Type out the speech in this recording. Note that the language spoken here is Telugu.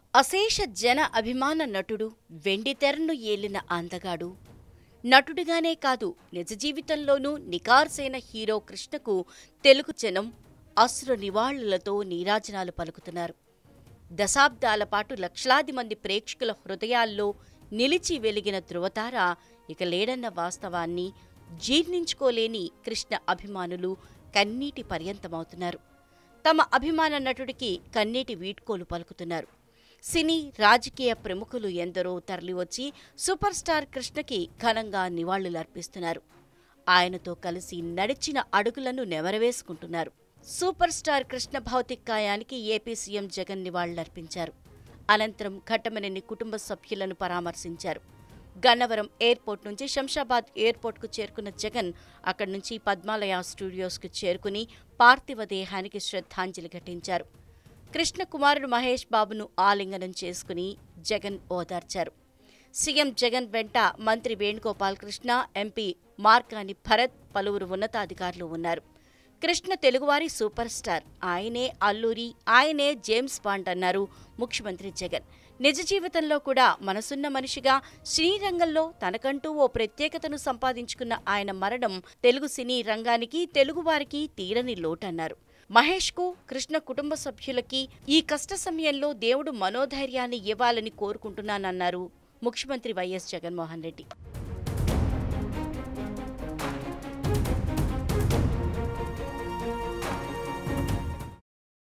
అశేష జన అభిమాన నటుడు వెండితెరను ఏలిన అందగాడు నటుడిగానే కాదు నిజ జీవితంలోనూ నికార్సైన హీరో కృష్ణకు తెలుగు జనం అశ్రు నివాళులతో నీరాజనాలు పలుకుతున్నారు దశాబ్దాల పాటు లక్షలాది మంది ప్రేక్షకుల హృదయాల్లో నిలిచి వెలిగిన ధృవతార ఇక లేడన్న వాస్తవాన్ని జీర్ణించుకోలేని కృష్ణ అభిమానులు కన్నీటి పర్యంతమవుతున్నారు తమ అభిమాన నటుడికి కన్నీటి వీడ్కోలు పలుకుతున్నారు సినీ రాజకీయ ప్రముఖులు ఎందరో తరలివచ్చి సూపర్ స్టార్ కృష్ణకి ఘనంగా నివాళులర్పిస్తున్నారు ఆయనతో కలిసి నడిచిన అడుగులను నెవరవేసుకుంటున్నారు సూపర్ స్టార్ కృష్ణ భౌతికాయానికి ఏపీ సీఎం జగన్ నివాళులర్పించారు అనంతరం ఘట్టమనేని కుటుంబ సభ్యులను పరామర్శించారు గన్నవరం ఎయిర్పోర్ట్ నుంచి శంషాబాద్ ఎయిర్పోర్ట్కు చేరుకున్న జగన్ అక్కడి నుంచి పద్మాలయ స్టూడియోస్కు చేరుకుని పార్థివ దేహానికి శ్రద్ధాంజలి ఘటించారు కృష్ణ కుమారుడు మహేష్ బాబును ఆలింగనం చేసుకుని జగన్ ఓదార్చారు సీఎం జగన్ వెంట మంత్రి వేణుగోపాల్ కృష్ణ ఎంపీ మార్కాని భరత్ పలువురు ఉన్నతాధికారులు ఉన్నారు కృష్ణ తెలుగువారి సూపర్ స్టార్ ఆయనే అల్లూరి ఆయనే జేమ్స్ బాండ్ అన్నారు ముఖ్యమంత్రి జగన్ నిజ జీవితంలో కూడా మనసున్న మనిషిగా సినీ రంగంలో తనకంటూ ఓ ప్రత్యేకతను సంపాదించుకున్న ఆయన మరణం తెలుగు సినీ రంగానికి తెలుగువారికి తీరని లోటన్నారు మహేష్కు కృష్ణ కుటుంబ సభ్యులకి ఈ కష్ట సమయంలో దేవుడు మనోధైర్యాన్ని ఇవ్వాలని కోరుకుంటున్నానన్నారు ముఖ్యమంత్రి వైఎస్ జగన్మోహన్ రెడ్డి